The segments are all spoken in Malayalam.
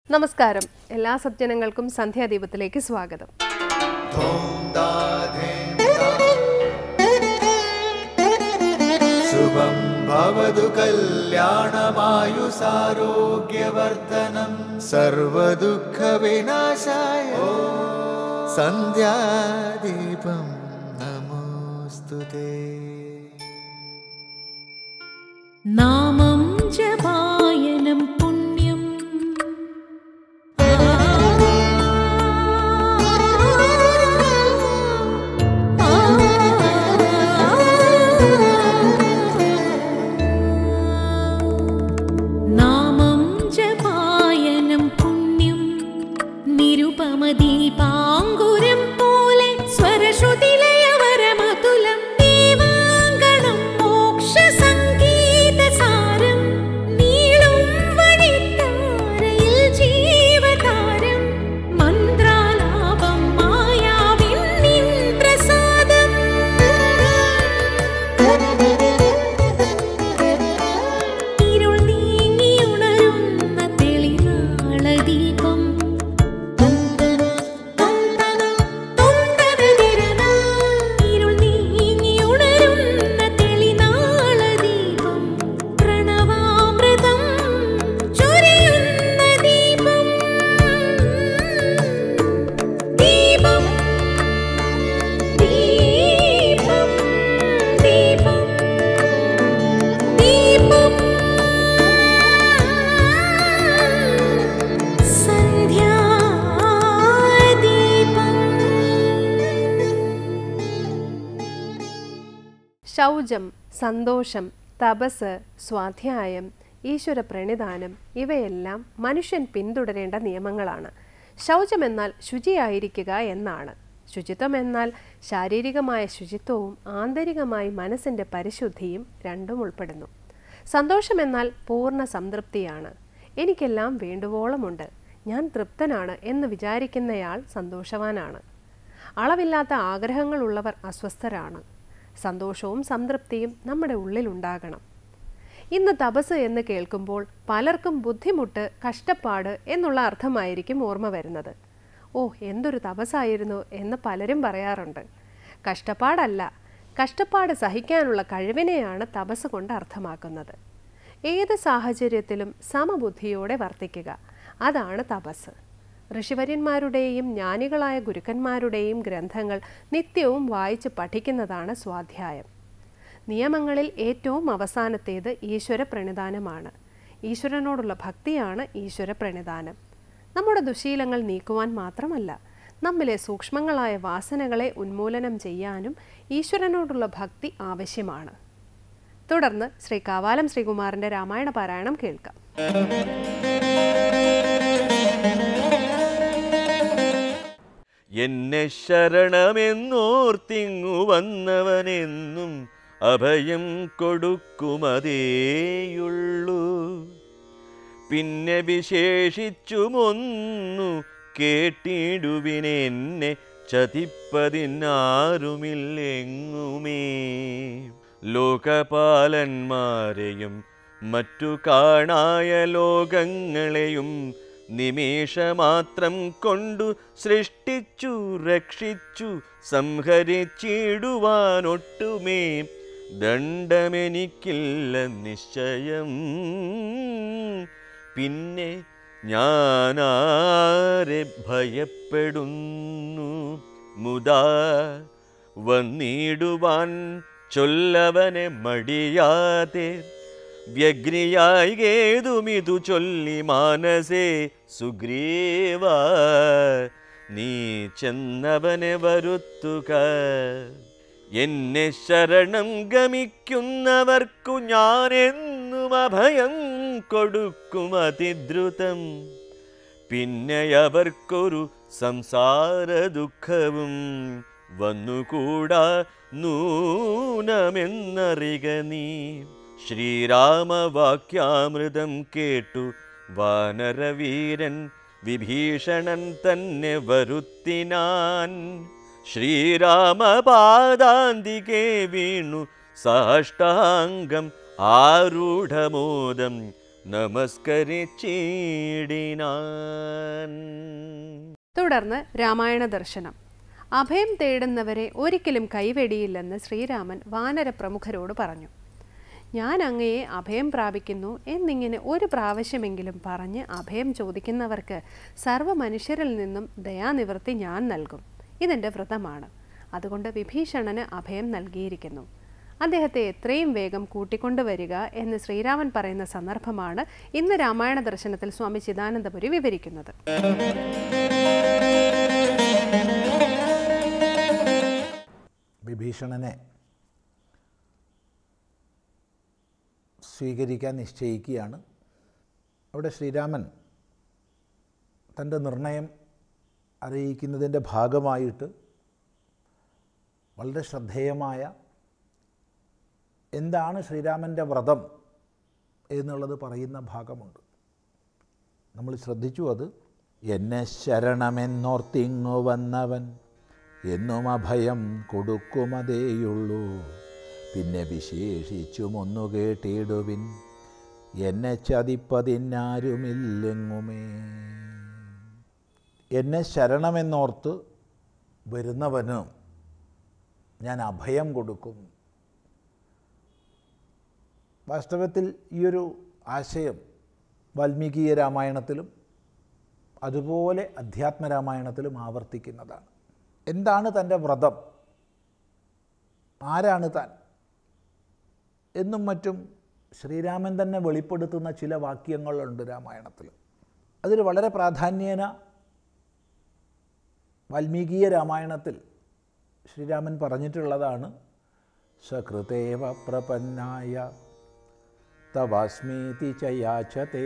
നമസ്കാരം എല്ലാ സജ്ജനങ്ങൾക്കും സന്ധ്യാദീപത്തിലേക്ക് സ്വാഗതം ശുഭം ഭവതു കല്യാണമായുസാരോഗ്യവർദ്ധനം സർവദുഃഖവിനാശായ സന്ധ്യാദീപം നമോസ്തുതേ നാമം ജപായനം പുണ്യം നാമം ജപായനം പുണ്യം നിരുപമദീപാങ്കുരം പോലെ സ്വരശ്രുതിലയവരമതുലം ദീവാങ്കണം മോക്ഷസംഗീതസാരം നീളും വഴിത്താരയിൽ ജീവതാരം മന്ത്രാലാപം മായാവിൻ നിൻ പ്രസാദം ഇരുൾ നീങ്ങിയുണരുന്ന തെളിനാളദീപം ഇരുൾ നീങ്ങിയുണരുന്ന തെളിനാളദീപം പ്രണവാമൃതം ചൊരിയുന്ന ദീപം ദീപം ദീപം ദീപം ദീപം സന്ധ്യാദീപം ശൗചം സന്തോഷം തപസ് സ്വാധ്യായം ഈശ്വര പ്രണിധാനം ഇവയെല്ലാം മനുഷ്യൻ പിന്തുടരേണ്ട നിയമങ്ങളാണ് ശൗചം എന്നാൽ ശുചിയായിരിക്കുക എന്നാണ് ശുചിത്വം എന്നാൽ ശാരീരികമായ ശുചിത്വവും ആന്തരികമായി മനസ്സിൻ്റെ പരിശുദ്ധിയും രണ്ടും ഉൾപ്പെടുന്നു സന്തോഷം എന്നാൽ പൂർണ്ണ സംതൃപ്തിയാണ് എനിക്കെല്ലാം വേണ്ടുവോളമുണ്ട് ഞാൻ തൃപ്തനാണ് എന്ന് വിചാരിക്കുന്നയാൾ സന്തോഷവാനാണ് അളവില്ലാത്ത ആഗ്രഹങ്ങളുള്ളവർ അസ്വസ്ഥരാണ് സന്തോഷവും സംതൃപ്തിയും നമ്മുടെ ഉള്ളിലുണ്ടാകണം ഇന്ന് തപസ് എന്ന് കേൾക്കുമ്പോൾ പലർക്കും ബുദ്ധിമുട്ട് കഷ്ടപ്പാട് എന്നുള്ള അർത്ഥമായിരിക്കും ഓർമ്മ വരുന്നത് ഓ എന്തൊരു തപസ്സായിരുന്നു എന്ന് പലരും പറയാറുണ്ട് കഷ്ടപ്പാടല്ല കഷ്ടപ്പാട് സഹിക്കാനുള്ള കഴിവിനെയാണ് തപസ് കൊണ്ട് അർത്ഥമാക്കുന്നത് ഏത് സാഹചര്യത്തിലും സമബുദ്ധിയോടെ വർത്തിക്കുക അതാണ് തപസ് ഋഷിവര്യന്മാരുടെയും ജ്ഞാനികളായ ഗുരുക്കന്മാരുടെയും ഗ്രന്ഥങ്ങൾ നിത്യവും വായിച്ച് പഠിക്കുന്നതാണ് സ്വാധ്യായം നിയമങ്ങളിൽ ഏറ്റവും അവസാനത്തേത് ഈശ്വര പ്രണിധാനമാണ് ഈശ്വരനോടുള്ള ഭക്തിയാണ് ഈശ്വര പ്രണിധാനം നമ്മുടെ ദുശീലങ്ങൾ നീക്കുവാൻ മാത്രമല്ല നമ്മിലെ സൂക്ഷ്മങ്ങളായ വാസനകളെ ഉന്മൂലനം ചെയ്യാനും ഈശ്വരനോടുള്ള ഭക്തി ആവശ്യമാണ് തുടർന്ന് ശ്രീ കാവാലം ശ്രീകുമാറിന്റെ രാമായണ പാരായണം കേൾക്കാം എന്നെ ശരണമെന്നോർത്തിങ്ങു വന്നവനെന്നും അഭയം കൊടുക്കുമതേയുള്ളൂ പിന്നെ വിശേഷിച്ചുമൊന്നു കേട്ടിടുവിനെന്നെ ചതിപ്പതിനാരുമില്ലെങ്ങുമേ ലോകപാലന്മാരെയും മറ്റു കാണായ ലോകങ്ങളെയും നിമേഷമാത്രം കൊണ്ടു സൃഷ്ടിച്ചു രക്ഷിച്ചു സംഹരിച്ചിടുവാനൊട്ടുമേ ദണ്ഡമെനിക്കില്ല നിശ്ചയം പിന്നെ ഞാനാരെ ഭയപ്പെടുന്നു മുതാ വന്നിടുവാൻ ചൊല്ലവനെ മടിയാതെ വ്യഗ്നിയായി ഏതുമിതു ചൊല്ലി മാനസേ സുഗ്രീവ നീ ചെന്നവനെ വരുത്തുക എന്നെ ശരണം ഗമിക്കുന്നവർക്കു ഞാനെന്നും അഭയം കൊടുക്കും അതിദ്രുതം പിന്നെ അവർക്കൊരു സംസാര ദുഃഖവും വന്നുകൂടാ നൂനമെന്നറിക നീ ശ്രീരാമവാക്യാമൃതം കേട്ടു വാനരവീരൻ വിഭീഷണൻ തന്നെ വരുത്തിനാൻ ശ്രീരാമപാദാന്തികെ വീണു സാഷ്ടാംഗം ആരൂഢമോദം നമസ്കരിച്ചിടിനാൻ തുടർന്ന് രാമായണ ദർശനം അഭയം തേടുന്നവരെ ഒരിക്കലും കൈവെടിയില്ലെന്ന് ശ്രീരാമൻ വാനര പ്രമുഖരോട് പറഞ്ഞു ഞാൻ അങ്ങയെ അഭയം പ്രാപിക്കുന്നു എന്നിങ്ങനെ ഒരു പ്രാവശ്യമെങ്കിലും പറഞ്ഞ് അഭയം ചോദിക്കുന്നവർക്ക് സർവ്വ മനുഷ്യരിൽ നിന്നും ദയാനിവൃത്തി ഞാൻ നൽകും ഇതെൻ്റെ വ്രതമാണ് അതുകൊണ്ട് വിഭീഷണന് അഭയം നൽകിയിരിക്കുന്നു അദ്ദേഹത്തെ എത്രയും വേഗം കൂട്ടിക്കൊണ്ടുവരിക എന്ന് ശ്രീരാമൻ പറയുന്ന സന്ദർഭമാണ് ഇന്ന് രാമായണ ദർശനത്തിൽ സ്വാമി ചിദാനന്ദപുരി വിവരിക്കുന്നത് വിഭീഷണനെ സ്വീകരിക്കാൻ നിശ്ചയിക്കുകയാണ് അവിടെ ശ്രീരാമൻ തൻ്റെ നിർണയം അറിയിക്കുന്നതിൻ്റെ ഭാഗമായിട്ട് വളരെ ശ്രദ്ധേയമായ എന്താണ് ശ്രീരാമൻ്റെ വ്രതം എന്നുള്ളത് പറയുന്ന ഭാഗമുണ്ട് നമ്മൾ ശ്രദ്ധിച്ചു അത് എന്നെ ശരണമെന്നോർത്തിങ്ങു വന്നവൻ എന്നും അഭയം കൊടുക്കുമതേയുള്ളൂ പിന്നെ വിശേഷിച്ചും ഒന്നു കേട്ടിടുവിൻ എന്നെ ചതിപ്പതിനാരുമില്ലെങ്ങുമേ എന്നെ ശരണമെന്നോർത്ത് വരുന്നവന് ഞാൻ അഭയം കൊടുക്കും വാസ്തവത്തിൽ ഈയൊരു ആശയം വാൽമീകീയ രാമായണത്തിലും അതുപോലെ അധ്യാത്മരാമായണത്തിലും ആവർത്തിക്കുന്നതാണ് എന്താണ് തൻ്റെ വ്രതം ആരാണ് താൻ എന്നും മറ്റും ശ്രീരാമൻ തന്നെ വെളിപ്പെടുത്തുന്ന ചില വാക്യങ്ങളുണ്ട് രാമായണത്തിൽ അതിൽ വളരെ പ്രാധാന്യേന വാൽമീകീയ രാമായണത്തിൽ ശ്രീരാമൻ പറഞ്ഞിട്ടുള്ളതാണ് സകൃതേവ പ്രപന്നായ തവാസ്മീതി ച യാചത്തെ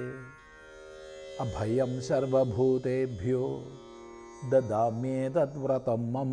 അഭയം സർവഭൂതേഭ്യോ ദദാമ്യേതദ്വ്രതം മമ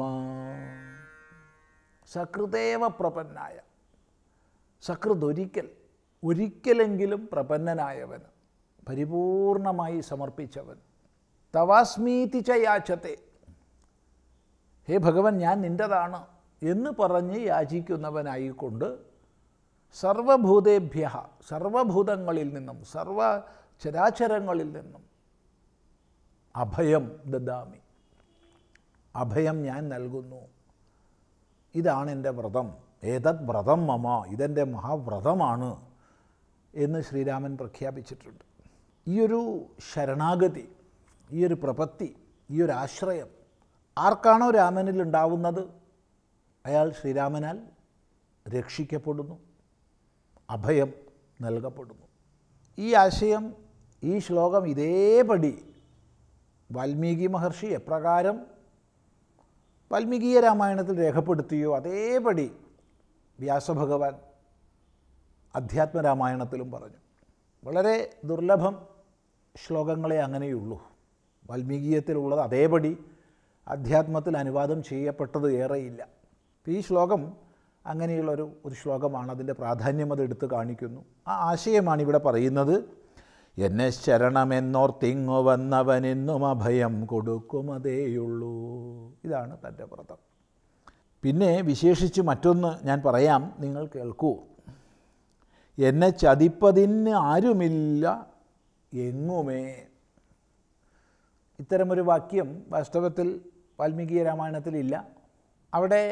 സകൃതേവ പ്രപന്നായ സകൃത് ഒരിക്കൽ ഒരിക്കലെങ്കിലും പ്രപന്നനായവൻ പരിപൂർണമായി സമർപ്പിച്ചവൻ തവാസ്മീതി ച യാചത്തെ ഹേ ഭഗവൻ ഞാൻ നിൻ്റെതാണ് എന്ന് പറഞ്ഞ് യാചിക്കുന്നവനായിക്കൊണ്ട് സർവഭൂതേഭ്യ സർവഭൂതങ്ങളിൽ നിന്നും സർവ ചരാചരങ്ങളിൽ നിന്നും അഭയം ദദാമി അഭയം ഞാൻ നൽകുന്നു ഇതാണ് എൻ്റെ വ്രതം ഏതത് വ്രതം മമ ഇതെൻ്റെ മഹാവ്രതമാണ് എന്ന് ശ്രീരാമൻ പ്രഖ്യാപിച്ചിട്ടുണ്ട് ഈയൊരു ശരണാഗതി ഈയൊരു പ്രപത്തി ഈയൊരു ആശ്രയം ആർക്കാണോ രാമനിൽ ഉണ്ടാവുന്നത് അയാൾ ശ്രീരാമനാൽ രക്ഷിക്കപ്പെടുന്നു അഭയം നൽകപ്പെടുന്നു ഈ ആശയം ഈ ശ്ലോകം ഇതേപടി വാൽമീകി മഹർഷി എപ്രകാരം വാൽമീകീയ രാമായണത്തിൽ രേഖപ്പെടുത്തിയോ അതേപടി വ്യാസഭഗവാൻ അധ്യാത്മരാമായണത്തിലും പറഞ്ഞു വളരെ ദുർലഭം ശ്ലോകങ്ങളെ അങ്ങനെയുള്ളൂ വാൽമീകീയത്തിലുള്ളത് അതേപടി അധ്യാത്മത്തിൽ അനുവാദം ചെയ്യപ്പെട്ടത് ഏറെയില്ല ഈ ശ്ലോകം അങ്ങനെയുള്ളൊരു ഒരു ശ്ലോകമാണ് അതിൻ്റെ പ്രാധാന്യം അത് എടുത്ത് കാണിക്കുന്നു ആ ആശയമാണ് ഇവിടെ പറയുന്നത് എന്നെ ശരണമെന്നോർത്തിങ്ങു വന്നവനെന്നും അഭയം കൊടുക്കുമതേയുള്ളൂ ഇതാണ് തൻ്റെ വ്രതം പിന്നെ വിശേഷിച്ച് മറ്റൊന്ന് ഞാൻ പറയാം നിങ്ങൾ കേൾക്കൂ എന്നെ ചതിപ്പതിന് ആരുമില്ല എങ്ങുമേ ഇത്തരമൊരു വാക്യം വാസ്തവത്തിൽ വാൽമീകി രാമായണത്തിലില്ല അവിടെ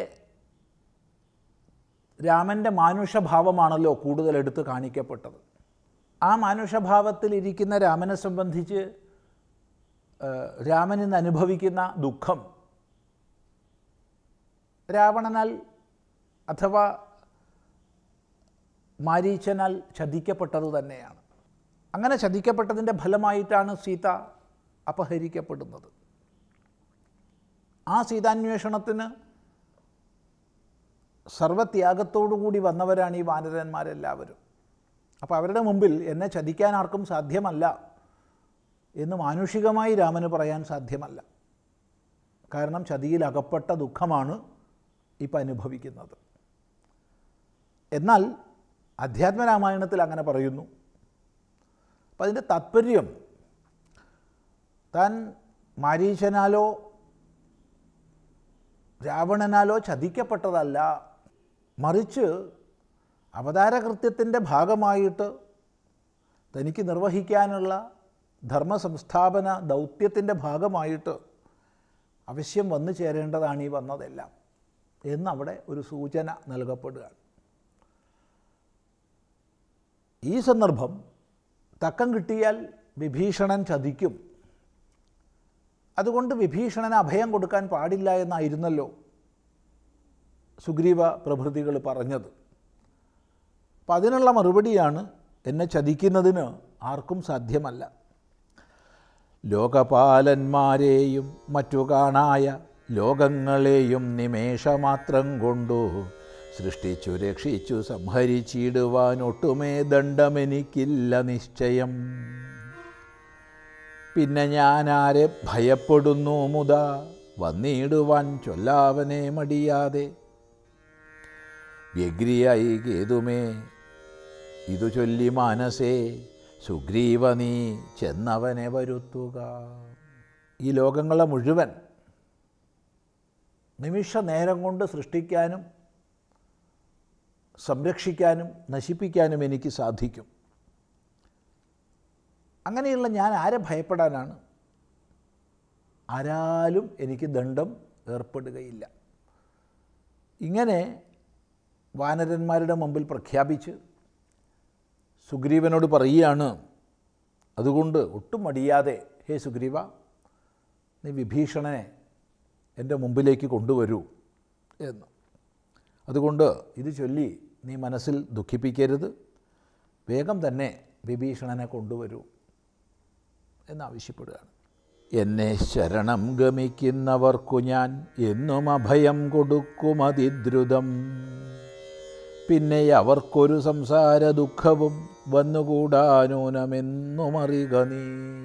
രാമൻ്റെ മാനുഷഭാവമാണല്ലോ കൂടുതൽ എടുത്ത് കാണിക്കപ്പെട്ടത് ആ മാനുഷഭാവത്തിൽ ഇരിക്കുന്ന രാമനെ സംബന്ധിച്ച് ഏഹ്, രാമൻ ഇന്ന് അനുഭവിക്കുന്ന ദുഃഖം രാവണനാൽ അഥവാ മാരീച്ചനാൽ ചതിക്കപ്പെട്ടത് തന്നെയാണ് അങ്ങനെ ചതിക്കപ്പെട്ടതിൻ്റെ ഫലമായിട്ടാണ് സീത അപഹരിക്കപ്പെടുന്നത് ആ സീതാന്വേഷണത്തിന് സർവത്യാഗത്തോടുകൂടി വന്നവരാണ് ഈ വാനരന്മാരെല്ലാവരും അപ്പോൾ അവരുടെ മുമ്പിൽ എന്നെ ചതിക്കാൻ ആർക്കും സാധ്യമല്ല എന്ന് മാനുഷികമായി രാമന് പറയാൻ സാധ്യമല്ല കാരണം ചതിയിൽ അകപ്പെട്ട ദുഃഖമാണ് ഇപ്പം അനുഭവിക്കുന്നത് എന്നാൽ അധ്യാത്മരാമായണത്തിൽ അങ്ങനെ പറയുന്നു അപ്പം അതിൻ്റെ താത്പര്യം താൻ മാരീച്ചനാലോ രാവണനാലോ ചതിക്കപ്പെട്ടതല്ല മറിച്ച് അവതാരകൃത്യത്തിൻ്റെ ഭാഗമായിട്ട് തനിക്ക് നിർവഹിക്കാനുള്ള ധർമ്മ സംസ്ഥാപന ദൗത്യത്തിൻ്റെ ഭാഗമായിട്ട് അവശ്യം വന്നു ചേരേണ്ടതാണ് ഈ വന്നതെല്ലാം എന്നവിടെ ഒരു സൂചന നൽകപ്പെടുകയാണ് ഈ സന്ദർഭം തക്കം കിട്ടിയാൽ വിഭീഷണൻ ചതിക്കും അതുകൊണ്ട് വിഭീഷണന് അഭയം കൊടുക്കാൻ പാടില്ല എന്നായിരുന്നല്ലോ സുഗ്രീവ പ്രഭൃതികൾ പറഞ്ഞത് അപ്പം അതിനുള്ള മറുപടിയാണ് എന്നെ ചതിക്കുന്നതിന് ആർക്കും സാധ്യമല്ല ലോകപാലന്മാരെയും മറ്റു കാണായ ലോകങ്ങളെയും നിമേഷമാത്രം കൊണ്ടു സൃഷ്ടിച്ചു രക്ഷിച്ചു സംഹരിച്ചിടുവാൻ ഒട്ടുമേ ദണ്ഡമെനിക്കില്ല നിശ്ചയം പിന്നെ ഞാൻ ആരെ ഭയപ്പെടുന്നു മുത വന്നിടുവാൻ ചൊല്ലാവനെ മടിയാതെ വ്യഗ്രിയായി കേതുമേ ഇതു ചൊല്ലി മാനസേ സുഗ്രീവ നീ ചെന്നവനെ വരുത്തുക ഈ ലോകങ്ങളെ മുഴുവൻ നിമിഷ നേരം കൊണ്ട് സൃഷ്ടിക്കാനും സംരക്ഷിക്കാനും നശിപ്പിക്കാനും എനിക്ക് സാധിക്കും അങ്ങനെയുള്ള ഞാൻ ആരെ ഭയപ്പെടാനാണ് ആരാലും എനിക്ക് ദണ്ഡം ഏർപ്പെടുകയില്ല ഇങ്ങനെ വാനരന്മാരുടെ മുമ്പിൽ പ്രഖ്യാപിച്ച് സുഗ്രീവനോട് പറയുകയാണ് അതുകൊണ്ട് ഒട്ടും മടിയാതെ ഹേ സുഗ്രീവ നീ വിഭീഷണനെ എൻ്റെ മുമ്പിലേക്ക് കൊണ്ടുവരൂ എന്ന് അതുകൊണ്ട് ഇത് ചൊല്ലി നീ മനസ്സിൽ ദുഃഖിപ്പിക്കരുത് വേഗം തന്നെ വിഭീഷണനെ കൊണ്ടുവരൂ എന്നാവശ്യപ്പെടുകയാണ് എന്നെ ശരണം ഗമിക്കുന്നവർക്കു ഞാൻ എന്നും അഭയം കൊടുക്കും അതിദ്രുതം പിന്നെ അവർക്കൊരു സംസാര ദുഃഖവും വന്നുകൂടാനൂനമെന്നും അറിയുക നീ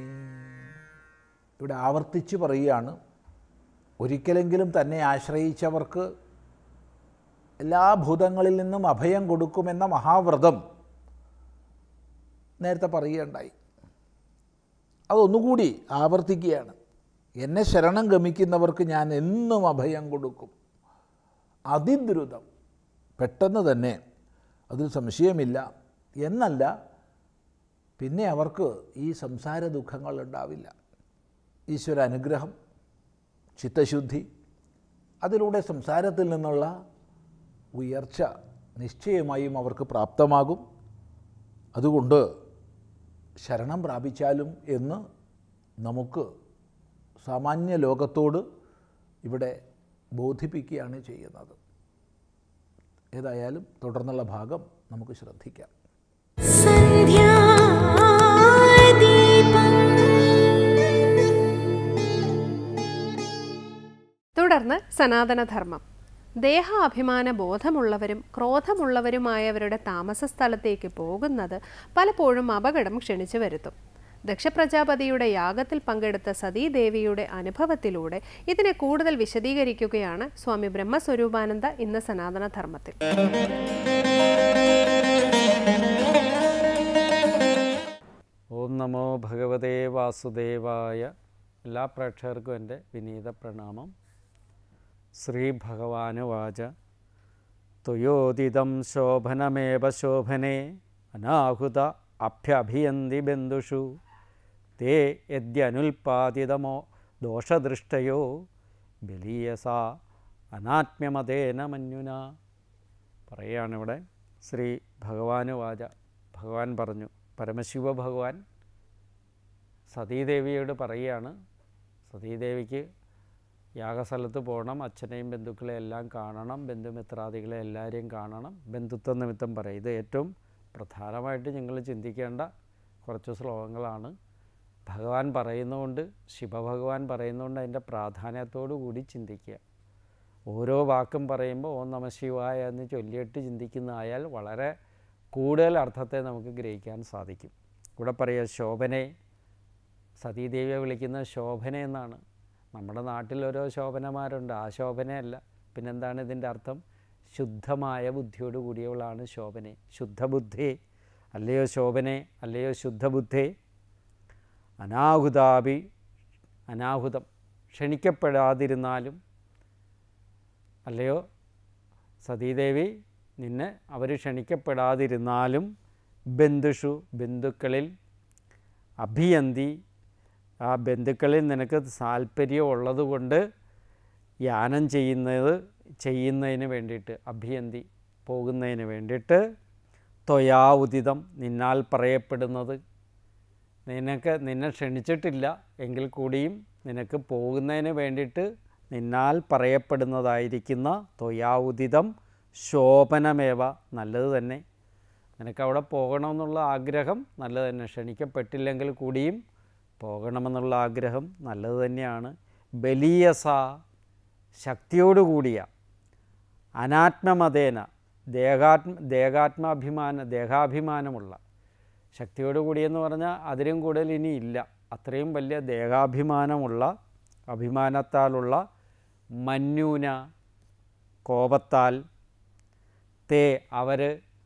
ഇവിടെ ആവർത്തിച്ച് പറയുകയാണ് ഒരിക്കലെങ്കിലും തന്നെ ആശ്രയിച്ചവർക്ക് എല്ലാ ഭൂതങ്ങളിൽ നിന്നും അഭയം കൊടുക്കുമെന്ന മഹാവ്രതം നേരത്തെ പറയുകയുണ്ടായി അതൊന്നുകൂടി ആവർത്തിക്കുകയാണ് എന്നെ ശരണം ഗമിക്കുന്നവർക്ക് ഞാൻ എന്നും അഭയം കൊടുക്കും അതിദ്രുതം പെട്ടെന്ന് തന്നെ അതിൽ സംശയമില്ല എന്നല്ല പിന്നെ അവർക്ക് ഈ സംസാര ദുഃഖങ്ങൾ ഉണ്ടാവില്ല ഈശ്വര അനുഗ്രഹം ചിത്തശുദ്ധി അതിലൂടെ സംസാരത്തിൽ നിന്നുള്ള ഉയർച്ച നിശ്ചയമായും അവർക്ക് പ്രാപ്തമാകും അതുകൊണ്ട് ശരണം പ്രാപിച്ചാലും എന്ന് നമുക്ക് സാമാന്യ ലോകത്തോട് ഇവിടെ ബോധിപ്പിക്കുകയാണ് ചെയ്യുന്നത് ഏതായാലും തുടർന്നുള്ള ഭാഗം നമുക്ക് ശ്രദ്ധിക്കാം തുടർന്ന് സനാതനധർമ്മം ദേഹാഭിമാന ബോധമുള്ളവരും ക്രോധമുള്ളവരുമായവരുടെ താമസ സ്ഥലത്തേക്ക് പോകുന്നത് പലപ്പോഴും അപകടം ക്ഷണിച്ചു വരുത്തും ദക്ഷപ്രജാപതിയുടെ യാഗത്തിൽ പങ്കെടുത്ത സതീദേവിയുടെ അനുഭവത്തിലൂടെ ഇതിനെ കൂടുതൽ വിശദീകരിക്കുകയാണ് സ്വാമി ബ്രഹ്മസ്വരൂപാനന്ദ ഇന്ന് സനാതനധർമ്മത്തിൽ ഓം നമോ ഭഗവതേ വാസുദേവായ എല്ലാ പ്രേക്ഷകർക്കും എൻ്റെ വിനീത പ്രണാമം ശ്രീ ഭഗവാനുവാച തുയോദിതം ശോഭനമേവ ശോഭനെ അനാഹുത അഭ്യഭിയന്തി ബന്ധുഷു തേ യദ്യനുൽപാദിതമോ ദോഷദൃഷ്ടയോ ബലീയസ അനാത്മ്യമതേന മന്യുന പറയുകയാണിവിടെ ശ്രീ ഭഗവാനുവാച ഭഗവാൻ പറഞ്ഞു പരമശിവ ഭഗവാൻ സതീദേവിയോട് പറയുകയാണ് സതീദേവിക്ക് യാഗസ്ഥലത്ത് പോകണം അച്ഛനെയും ബന്ധുക്കളെ എല്ലാം കാണണം ബന്ധുമിത്രാദികളെ എല്ലാവരെയും കാണണം ബന്ധുത്വ നിമിത്തം പറയും ഇത് ഏറ്റവും പ്രധാനമായിട്ട് നിങ്ങൾ ചിന്തിക്കേണ്ട കുറച്ച് ശ്ലോകങ്ങളാണ് ഭഗവാൻ പറയുന്നതുകൊണ്ട് ശിവഭഗവാൻ പറയുന്നതുകൊണ്ട് അതിൻ്റെ പ്രാധാന്യത്തോടു കൂടി ചിന്തിക്കുക ഓരോ വാക്കും പറയുമ്പോൾ ഓം നമ ശിവായ എന്ന് ചൊല്ലിയിട്ട് ചിന്തിക്കുന്നതായാൽ വളരെ കൂടുതൽ അർത്ഥത്തെ നമുക്ക് ഗ്രഹിക്കാൻ സാധിക്കും ഇവിടെ പറയുക ശോഭനെ സതീദേവിയെ വിളിക്കുന്ന ശോഭന എന്നാണ് നമ്മുടെ നാട്ടിൽ ഓരോ ശോഭനമാരുണ്ട് ആ ശോഭനയല്ല പിന്നെന്താണ് ഇതിൻ്റെ അർത്ഥം ശുദ്ധമായ ബുദ്ധിയോട് കൂടിയവളാണ് ശോഭനെ ശുദ്ധബുദ്ധി അല്ലയോ ശോഭനെ അല്ലയോ ശുദ്ധബുദ്ധേ അനാഹുതാപി അനാഹുതം ക്ഷണിക്കപ്പെടാതിരുന്നാലും അല്ലയോ സതീദേവി നിന്നെ അവർ ക്ഷണിക്കപ്പെടാതിരുന്നാലും ബന്ധുഷു ബന്ധുക്കളിൽ അഭിയന്തി ആ ബന്ധുക്കളിൽ നിനക്ക് താല്പര്യം ഉള്ളതുകൊണ്ട് യാനം ചെയ്യുന്നത് ചെയ്യുന്നതിന് വേണ്ടിയിട്ട് അഭിയന്തി പോകുന്നതിന് വേണ്ടിയിട്ട് ത്വയാ ഉദിതം നിന്നാൽ പറയപ്പെടുന്നത് നിനക്ക് നിന്നെ ക്ഷണിച്ചിട്ടില്ല എങ്കിൽ കൂടിയും നിനക്ക് പോകുന്നതിന് വേണ്ടിയിട്ട് നിന്നാൽ പറയപ്പെടുന്നതായിരിക്കുന്ന ത്വയാവുദിതം ശോഭനമേവ നല്ലത് തന്നെ നിനക്ക് അവിടെ പോകണമെന്നുള്ള ആഗ്രഹം നല്ലത് തന്നെ ക്ഷണിക്കപ്പെട്ടില്ലെങ്കിൽ കൂടിയും പോകണമെന്നുള്ള ആഗ്രഹം നല്ലത് തന്നെയാണ് ബലീയസ ശക്തിയോടുകൂടിയ അനാത്മമതേന ദേഹാത്മ ദേഹാത്മാഭിമാന ദേഹാഭിമാനമുള്ള ശക്തിയോട് കൂടിയെന്ന് പറഞ്ഞാൽ അതിലും കൂടുതൽ ഇനി ഇല്ല അത്രയും വലിയ ദേഹാഭിമാനമുള്ള അഭിമാനത്താലുള്ള മന്യൂന കോപത്താൽ തേ അവർ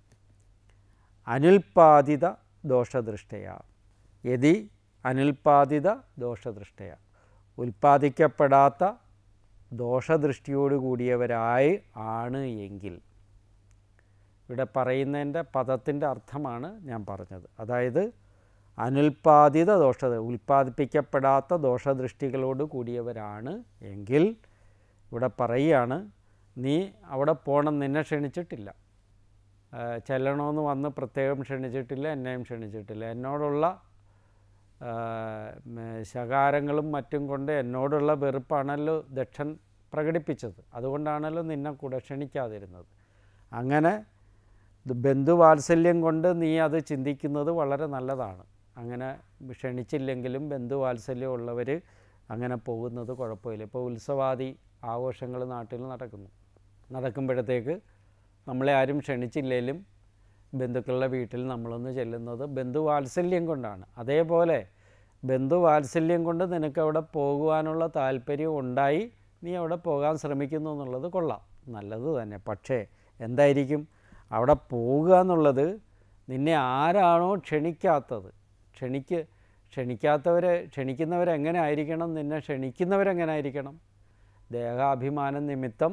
അനുൽപാദിത ദോഷദൃഷ്ടയ യതി അനുൽപാദിത ദോഷദൃഷ്ടയ ഉൽപ്പാദിക്കപ്പെടാത്ത ദോഷദൃഷ്ടിയോട് കൂടിയവരായി ആണ് എങ്കിൽ ഇവിടെ പറയുന്നതിൻ്റെ പദത്തിൻ്റെ അർത്ഥമാണ് ഞാൻ പറഞ്ഞത് അതായത് അനുൽപാദിത ദോഷ ഉൽപ്പാദിപ്പിക്കപ്പെടാത്ത ദോഷദൃഷ്ടികളോട് കൂടിയവരാണ് എങ്കിൽ ഇവിടെ പറയുകയാണ് നീ അവിടെ പോകണം നിന്നെ ക്ഷണിച്ചിട്ടില്ല ആ, ചെല്ലണമെന്ന് വന്ന് പ്രത്യേകം ക്ഷണിച്ചിട്ടില്ല എന്നെയും ക്ഷണിച്ചിട്ടില്ല എന്നോടുള്ള ആ, ഉം, ശകാരങ്ങളും മറ്റും കൊണ്ട് എന്നോടുള്ള വെറുപ്പാണല്ലോ ദക്ഷൻ പ്രകടിപ്പിച്ചത് അതുകൊണ്ടാണല്ലോ നിന്നെ കൂടെ ക്ഷണിക്കാതിരുന്നത് അങ്ങനെ ഇത് ബന്ധുവാത്സല്യം കൊണ്ട് നീ അത് ചിന്തിക്കുന്നത് വളരെ നല്ലതാണ് അങ്ങനെ ക്ഷണിച്ചില്ലെങ്കിലും ബന്ധുവാത്സല്യം ഉള്ളവർ അങ്ങനെ പോകുന്നത് കുഴപ്പമില്ല ഇപ്പോൾ ഉത്സവാദി ആഘോഷങ്ങൾ നാട്ടിൽ നടക്കുന്നു നടക്കുമ്പോഴത്തേക്ക് നമ്മളെ ആരും ക്ഷണിച്ചില്ലെങ്കിലും ബന്ധുക്കളുടെ വീട്ടിൽ നമ്മളൊന്ന് ചെല്ലുന്നത് ബന്ധുവാത്സല്യം കൊണ്ടാണ് അതേപോലെ ബന്ധുവാത്സല്യം കൊണ്ട് നിനക്ക് അവിടെ പോകുവാനുള്ള താല്പര്യം ഉണ്ടായി നീ അവിടെ പോകാൻ ശ്രമിക്കുന്നു എന്നുള്ളത് കൊള്ളാം നല്ലത് തന്നെ പക്ഷേ എന്തായിരിക്കും അവിടെ പോകുക എന്നുള്ളത് നിന്നെ ആരാണോ ക്ഷണിക്കാത്തത് ക്ഷണിക്ക് ക്ഷണിക്കാത്തവരെ ക്ഷണിക്കുന്നവരെങ്ങനെ ആയിരിക്കണം നിന്നെ ക്ഷണിക്കുന്നവരെങ്ങനെ ആയിരിക്കണം ദേഹാഭിമാനം നിമിത്തം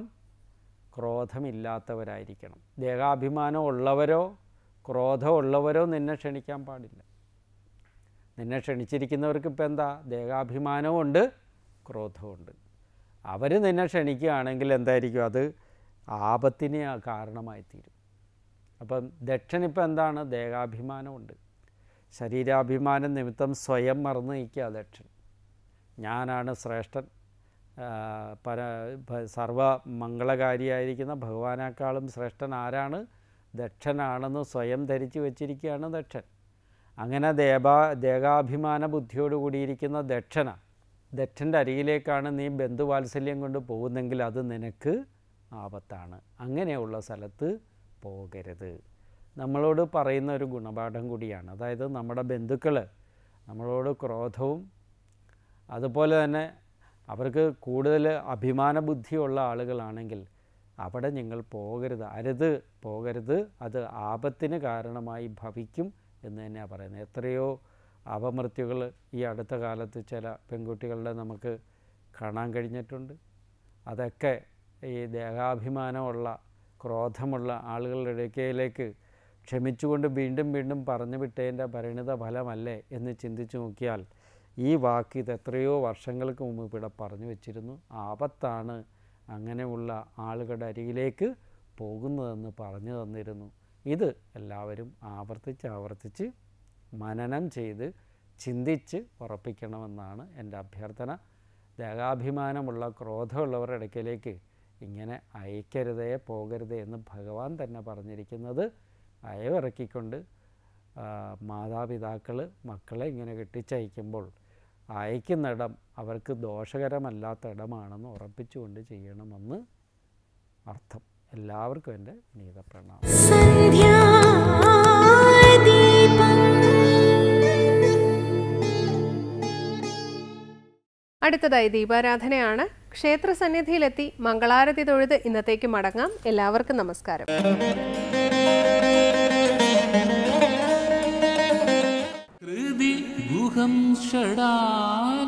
ക്രോധമില്ലാത്തവരായിരിക്കണം ദേഹാഭിമാനം ഉള്ളവരോ ക്രോധമുള്ളവരോ നിന്നെ ക്ഷണിക്കാൻ പാടില്ല നിന്നെ ക്ഷണിച്ചിരിക്കുന്നവർക്ക് ഇപ്പം എന്താ ദേഹാഭിമാനവും ഉണ്ട് ക്രോധമുണ്ട് അവർ നിന്നെ ക്ഷണിക്കുകയാണെങ്കിൽ എന്തായിരിക്കും അത് ആപത്തിന് കാരണമായി തീരും അപ്പം ദക്ഷൻ ഇപ്പം എന്താണ് ദേഹാഭിമാനമുണ്ട് ശരീരാഭിമാനം നിമിത്തം സ്വയം മറന്നു നിൽക്കുക ദക്ഷൻ ഞാനാണ് ശ്രേഷ്ഠൻ ആ, പര ഭ- സർവ മംഗളകാരിയായിരിക്കുന്ന ഭഗവാനേക്കാളും ശ്രേഷ്ഠൻ ആരാണ് ദക്ഷനാണെന്ന് സ്വയം ധരിച്ചു വച്ചിരിക്കുകയാണ് ദക്ഷൻ അങ്ങനെ ദേവാ ദേഹാഭിമാന ബുദ്ധിയോട് കൂടിയിരിക്കുന്ന ദക്ഷന ദക്ഷൻ്റെ അരികിലേക്കാണ് നീ ബന്ധുവാത്സല്യം കൊണ്ട് പോകുന്നെങ്കിൽ അത് നിനക്ക് ആപത്താണ് അങ്ങനെയുള്ള സ്ഥലത്ത് പോകരുത് നമ്മളോട് പറയുന്ന ഒരു ഗുണപാഠം കൂടിയാണ് അതായത് നമ്മുടെ ബന്ധുക്കൾ നമ്മളോട് ക്രോധവും അതുപോലെ തന്നെ അവർക്ക് കൂടുതൽ അഭിമാന ബുദ്ധിയുള്ള ആളുകളാണെങ്കിൽ അവിടെ നിങ്ങൾ പോകരുത് അരുത് പോകരുത് അത് ആപത്തിന് കാരണമായി ഭവിക്കും എന്ന് തന്നെയാണ് പറയുന്നത് എത്രയോ അപമൃത്യുകൾ ഈ അടുത്ത കാലത്ത് ചില പെൺകുട്ടികളുടെ നമുക്ക് കാണാൻ കഴിഞ്ഞിട്ടുണ്ട് അതൊക്കെ ഈ ദേഹാഭിമാനമുള്ള ക്രോധമുള്ള ആളുകളുടെ ഇടയ്ക്കയിലേക്ക് ക്ഷമിച്ചുകൊണ്ട് വീണ്ടും വീണ്ടും പറഞ്ഞു വിട്ടതിൻ്റെ പരിണിത ഫലമല്ലേ എന്ന് ചിന്തിച്ചു നോക്കിയാൽ ഈ വാക്ക് ഇത് എത്രയോ വർഷങ്ങൾക്ക് മുമ്പ് ഇവിടെ പറഞ്ഞു വെച്ചിരുന്നു ആപത്താണ് അങ്ങനെയുള്ള ആളുകളുടെ അരികിലേക്ക് പോകുന്നതെന്ന് പറഞ്ഞു തന്നിരുന്നു ഇത് എല്ലാവരും ആവർത്തിച്ച് ആവർത്തിച്ച് മനനം ചെയ്ത് ചിന്തിച്ച് ഉറപ്പിക്കണമെന്നാണ് എൻ്റെ അഭ്യർത്ഥന ദേഹാഭിമാനമുള്ള ക്രോധമുള്ളവരുടെ ഇടയ്ക്കിലേക്ക് ഇങ്ങനെ അയക്കരുതേ പോകരുതേ എന്ന് ഭഗവാൻ തന്നെ പറഞ്ഞിരിക്കുന്നത് അയവിറക്കിക്കൊണ്ട് ആ, മാതാപിതാക്കൾ മക്കളെ ഇങ്ങനെ കെട്ടിച്ചയക്കുമ്പോൾ അയക്കുന്ന ഇടം അവർക്ക് ദോഷകരമല്ലാത്ത ഇടമാണെന്ന് ഉറപ്പിച്ചുകൊണ്ട് ചെയ്യണമെന്ന് അർത്ഥം എല്ലാവർക്കും എൻ്റെ വിനീത പ്രണാമം അടുത്തതായി ദീപാരാധനയാണ് ക്ഷേത്ര സന്നിധിയിലെത്തി മംഗളാരതി തൊഴുത് ഇന്നത്തേക്ക് മടങ്ങാം എല്ലാവർക്കും നമസ്കാരം ഹൃദി ഗുഹം ഷടാ